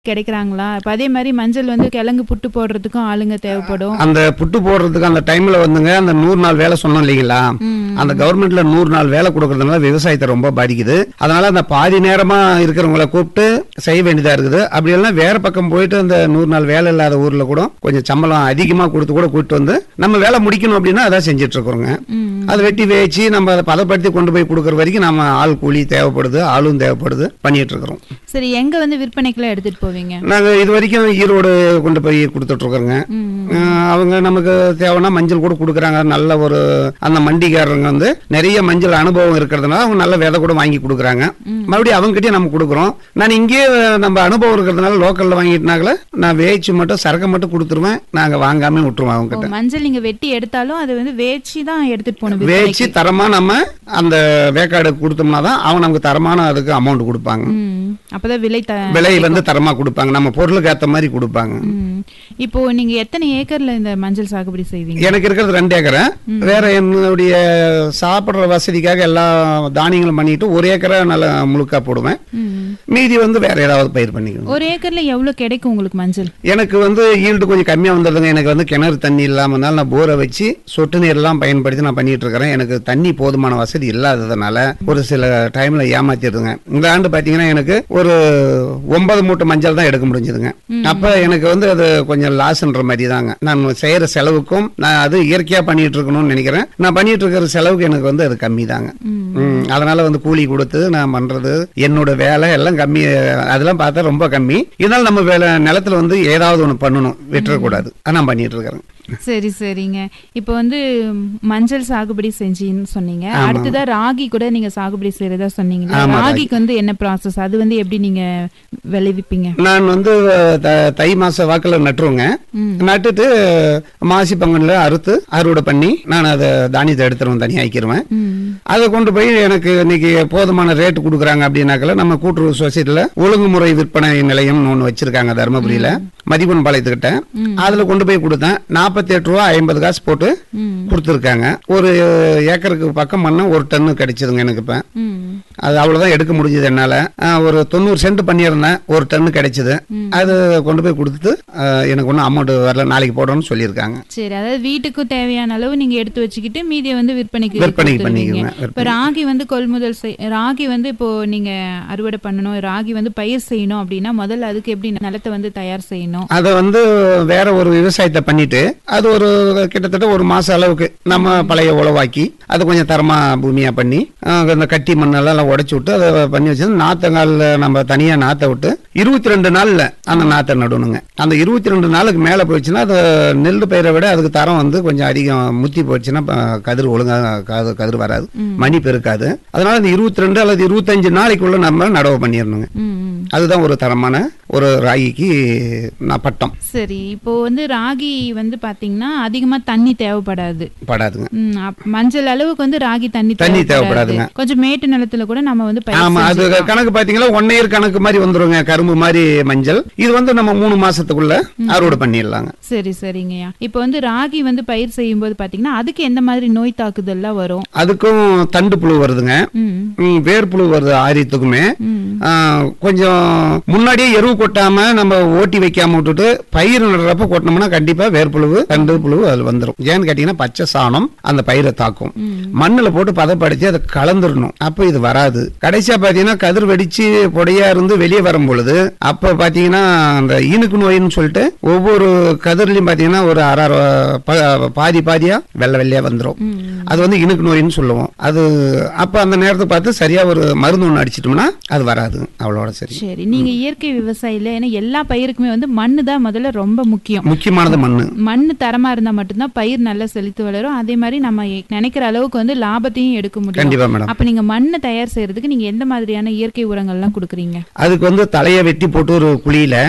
கிடைக்கிறாங்களா இப்ப அதே மாதிரி மஞ்சள் வந்து கிழங்கு புட்டு போடுறதுக்கும் ஆளுங்க தேவைப்படும் அந்த புட்டு போடுறதுக்கு அந்த டைம்ல வந்துங்க அந்த நூறு நாள் வேலை சொன்னோம் இல்லைங்களா ம். அந்த கவர்மெண்ட்ல நூறு நாள் வேலை கொடுக்கறதுனால விவசாயத்தை ரொம்ப பாதிக்குது அதனால அந்த பாதி நேரமா இருக்கிறவங்கள கூப்பிட்டு செய்ய வேண்டியதா இருக்குது அப்படி எல்லாம் வேற பக்கம் போயிட்டு அந்த நூறு நாள் வேலை இல்லாத ஊர்ல கூட கொஞ்சம் சம்பளம் அதிகமா கொடுத்து கூட கூப்பிட்டு வந்து நம்ம வேலை முடிக்கணும் அப்படின்னா அதான் செஞ்சுட்டு இருக்கிறோங்க ம். அதை வெட்டி வேச்சு நம்ம அதை பதப்படுத்தி கொண்டு போய் கொடுக்கற வரைக்கும் நம்ம ஆள் கூலி தேவைப்படுது ஆளும் தேவைப்படுது பண்ணிட்டு இருக்கிறோம் சரி எங்க வந்து விற்பனைக்கெல்லாம் எடுத்துட்டு போவீங்க நாங்க இது வரைக்கும் ஈரோடு கொண்டு போய் கொடுத்துட்டு இருக்கிறோங்க ம். அஹ் அவங்க நமக்கு தேவைன்னா மஞ்சள் கூட கொடுக்குறாங்க நல்ல ஒரு அந்த மண்டிக்காரங்க வந்து நிறைய மஞ்சள் அனுபவம் இருக்கிறதுனால அவங்க நல்ல விதை கூட வாங்கி கொடுக்குறாங்க மறுபடியும் அவங்ககிட்டயே நம்ம கொடுக்குறோம் நான் இங்கேயே நம்ம அனுபவம் இருக்கிறதுனால லோக்கல்ல வாங்கிட்டுனாங்கள நான் வேச்சு மட்டும் சரக்கு மட்டும் கொடுத்துருவேன் நாங்க வாங்காம விட்டுருவோம் அவங்க ஓ, கிட்ட மஞ்சள் நீங்க வெட்டி எடுத்தாலும் அதை வந்து வேச்சி தான் எடுத்துட்டு போகணும் வேச்சு விற்பனைக்கு. தரமா நம்ம அந்த வேக்காடு கொடுத்தோம்னா தான் அவங்க நமக்கு தரமான அதுக்கு அமௌண்ட் கொடுப்பாங்க ம். அப்பதான் விலை த விலை வந்து தரமா கொடுப்பாங்க நம்ம பொருளுக்கு ஏத்த மாதிரி கொடுப்பாங்க ம். இப்போ நீங்க எத்தனை ஏக்கர்ல இந்த மஞ்சள் சாகுபடி செய்வீங்க எனக்கு இருக்கிறது ரெண்டு ஏக்கரை வேற என்னுடைய சாப்பிடுற வசதிக்காக எல்லா தானியங்களும் பண்ணிட்டு ஒரு ஏக்கரை நல்லா முழுக்கா போடுவேன் ம். மீதி வந்து வேற ஏதாவது பயிர் பண்ணிக்கணும் ஒரு ஏக்கர்ல எவ்வளவு கிடைக்கும் உங்களுக்கு மஞ்சள் எனக்கு வந்து ஈல்டு கொஞ்சம் கம்மியா வந்ததுங்க எனக்கு வந்து கிணறு தண்ணி இல்லாமனால நான் போரை வச்சு சொட்டு நீர் எல்லாம் பயன்படுத்தி நான் பண்ணிட்டு இருக்கிறேன் எனக்கு தண்ணி போதுமான வசதி இல்லாததுனால ஒரு சில டைம்ல ஏமாத்திடுதுங்க இந்த ஆண்டு பாத்தீங்கன்னா எனக்கு ஒரு ஒன்பது மூட்டை மஞ்சள் தான் எடுக்க முடிஞ்சதுங்க அப்ப எனக்கு வந்து அது கொஞ்சம் லாஸ்ன்ற மாதிரி தாங்க நான் செய்யற செலவுக்கும் நான் அது இயற்கையா பண்ணிட்டு இருக்கணும்னு நினைக்கிறேன் நான் பண்ணிட்டு இருக்கிற செலவுக்கு எனக்கு வந்து அது கம்மி தாங்க ம், அதனால வந்து கூலி கொடுத்து நான் பண்றது என்னோட வேலை எல்லாம் கம்மி அதெல்லாம் பார்த்தா ரொம்ப கம்மி இருந்தாலும் நம்ம வேலை நிலத்துல வந்து ஏதாவது ஒண்ணு பண்ணணும் விட்டுறக்கூடாது அதான் நான் பண்ணிட்டு இருக்கிறேன் சரி சரிங்க இப்போ வந்து மஞ்சள் சாகுபடி செஞ்சின்னு சொன்னீங்க ஆமா. அடுத்ததா ராகி கூட நீங்க சாகுபடி செய்யறதா சொன்னீங்க ஆமா, ராகிக்கு வந்து என்ன ப்ராசஸ் அது வந்து எப்படி நீங்க விளைவிப்பீங்க நான் வந்து த- தை மாச வாக்குல நட்டுருவேங்க ம். நட்டுட்டு மாசி பங்குல அறுத்து அறுவடை பண்ணி நான் அதை தானியத்தை எடுத்துருவேன் தனியாக ஆக்கிடுவேன் ம். அதை கொண்டு போய் எனக்கு இன்னைக்கு போதுமான ரேட் கொடுக்குறாங்க அப்படின்னாக்கல நம்ம கூட்டுறவு சொசைட்டில ஒழுங்குமுறை விற்பனை நிலையம்னு ஒன்று வச்சிருக்காங்க தருமபுரியில மதிப்பெண் பாளையத்துக்கிட்ட அதுல கொண்டு போய் கொடுத்தேன் நாற்பத்தி எட்டு ரூபா ஐம்பது காசு போட்டு ம். கொடுத்துருக்காங்க ஒரு ஏக்கருக்கு பக்கம் பண்ண ஒரு டன்னு கிடைச்சதுங்க எனக்கு இப்ப ம். அது அவ்வளவுதான் எடுக்க முடிஞ்சது என்னால ஆஹ், ஒரு தொண்ணூறு சென்ட் பண்ணியிருந்தேன் ஒரு டன்னு கிடைச்சது அது கொண்டு போய் கொடுத்துட்டு ஆஹ், எனக்கு ஒன்றும் அமௌண்ட் வரல நாளைக்கு போடணும்னு சொல்லியிருக்காங்க சரி அதாவது வீட்டுக்கும் தேவையான அளவு நீங்க எடுத்து வச்சுக்கிட்டு மீதியை வந்து விற்பனைக்கு விற்பனைக்கு கொடுத்துருவீங்க. பண்ணிக்குவேன், இப்ப ராகி வந்து கொள்முதல் செய் ராகி வந்து இப்போ நீங்க அறுவடை பண்ணணும் ராகி வந்து பயிர் செய்யணும் அப்படின்னா முதல்ல அதுக்கு எப்படி நிலத்தை வந்து தயார் செய்யணும் அதை வந்து வேற ஒரு விவசாயத்தை பண்ணிட்டு அது ஒரு கிட்டத்தட்ட ஒரு மாசம் அளவுக்கு நம்ம பழைய உழவாக்கி அதை கொஞ்சம் தரமா பூமியா பண்ணி ஆஹ், இந்த கட்டி மண்ணெல்லாம் உடைச்சு விட்டு அதை பண்ணி வச்சு நாத்தங்காலில் நம்ம தனியா நாத்த விட்டு இருபத்தி ரெண்டு நாள்ல அந்த நாத்தை நடணுங்க அந்த இருபத்தி ரெண்டு நாளுக்கு மேல போயிடுச்சுன்னா அது நெல் பயிரை விட அதுக்கு தரம் வந்து கொஞ்சம் அதிகம் முத்தி போயிடுச்சுன்னா ப- கதிர் ஒழுங்கா கது- கதிர் வராது மணி பெருக்காது அதனால இந்த இருபத்தி ரெண்டு அல்லது இருபத்தஞ்சு நாளைக்குள்ள நம்ம நடவு பண்ணிடணுங்க ம், ம். அதுதான் ஒரு தரமான ஒரு ராகிக்கு நான் பட்டம் சரி இப்போ வந்து ராகி வந்து பாத்தீங்கன்னா அதிகமா தண்ணி தேவைப்படாது படாதுங்க ம், அப்- மஞ்சள் அளவுக்கு வந்து ராகி தண்ணி தண்ணி தேவைப்படாது தேவைப்படாதுங்க. கொஞ்சம் மேட்டு நிலத்துல கூட நம்ம வந்து பயிர் ஆமா அது செஞ்சுக்கலாம். கணக்கு பாத்தீங்கன்னா ஒன் இயர் கணக்கு மாதிரி வந்துருங்க கரும்பு மாதிரி மஞ்சள் இது வந்து நம்ம மூணு மாசத்துக்குள்ள அறுவடை பண்ணிடலாங்க சரி சரிங்கய்யா இப்போ வந்து ராகி வந்து பயிர் செய்யும் போது பாத்தீங்கன்னா அதுக்கு எந்த மாதிரி நோய் தாக்குதல்லாம் வரும் அதுக்கும் தண்டு புழு வருதுங்க ம் ம், வேர்ப்புழு வருது ஆரியத்துக்குமே ம் ஆ, கொஞ்சம் முன்னாடியே எருவு கொட்டாம நம்ம ஓட்டி வைக்காம விட்டுட்டு பயிர் நடுறப்ப கொட்டினோம்னா கண்டிப்பா வேர்ப்புழு தண்டு புழு அதுல வந்துடும் ஏன்னு கேட்டீங்கன்னா பச்சை சாணம் அந்த பயிரை தாக்கும் மண்ணுல போட்டு பதப்படுத்தி அதை கலந்துடணும் அப்ப இது வராது கடைசியா பாத்தீங்கன்னா கதிர் வெடிச்சு பொடியா இருந்து வெளியே வரும் பொழுது அப்ப பாத்தீங்கன்னா அந்த ஈனுக்கு நோயின்னு சொல்லிட்டு ஒவ்வொரு கதிர்லயும் பாத்தீங்கன்னா ஒரு அரை அரை ப- பாதி பாதியா வெள்ளை வெள்ளையா வந்துடும் அது வந்து இனுக்கு நோயின்னு சொல்லுவோம் அது அப்ப அந்த நேரத்தை பார்த்து சரியா ஒரு மருந்து ஒன்று அடிச்சிட்டோம்னா அது வராது அவ்வளோட சரி சரி நீங்க இயற்கை விவசாயில ஏன்னா எல்லா பயிருக்குமே வந்து மண்ணு தான் முதல்ல ரொம்ப முக்கியம் முக்கியமானது மண்ணு மண்ணு தரமா இருந்தா மட்டும்தான் பயிர் நல்லா செழித்து வளரும் அதே மாதிரி நம்ம எ- நினைக்கிற அளவுக்கு வந்து லாபத்தையும் எடுக்க முடியும் கண்டிப்பா மேடம் அப்ப நீங்க மண்ணை தயார் செய்யறதுக்கு நீங்க எந்த மாதிரியான இயற்கை உரங்கள்லாம் கொடுக்குறீங்க அதுக்கு வந்து தலையை வெட்டி போட்டு ஒரு குழியில ம்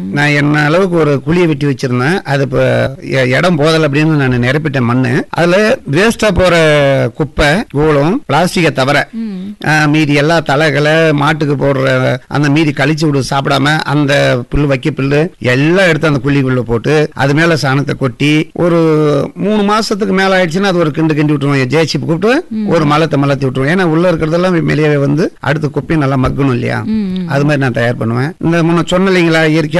நான் என்ன அளவுக்கு ஒரு குழியை வெட்டி வச்சிருந்தேன் அது இப்போ எ- இடம் போதல் அப்படின்னு நான் நிரப்பிட்டேன் மண்ணு அதுல வேஸ்டா போற குப்பை கூலம் பிளாஸ்டிக்கை தவிர ம் ஆ, மீதி எல்லா தலைகளை மாட்டுக்கு போடுற அந்த மீதி கழிச்சு விடு சாப்பிடாம அந்த புல்லு வைக்க புல்லு எல்லாம் எடுத்து அந்த குழிக்குள்ள போட்டு அது மேல சாணத்தை கொட்டி ஒரு மூணு மாசத்துக்கு மேல ஆயிடுச்சுன்னா அது ஒரு கிண்டு கிண்டி விட்டுருவோம் ஜேசிபி கூப்பிட்டு ஒரு மலத்தை மலத்தி விட்டுருவோம் ஏன்னா உள்ள இருக்கிறதெல்லாம் வெளியே வந்து அடுத்த குப்பையும் நல்லா மக்கணும் இல்லையா ம் ம். அது மாதிரி நான் தயார் பண்ணுவேன் இந்த முன்ன சொன்ன இல்லைங்களா இயற்கை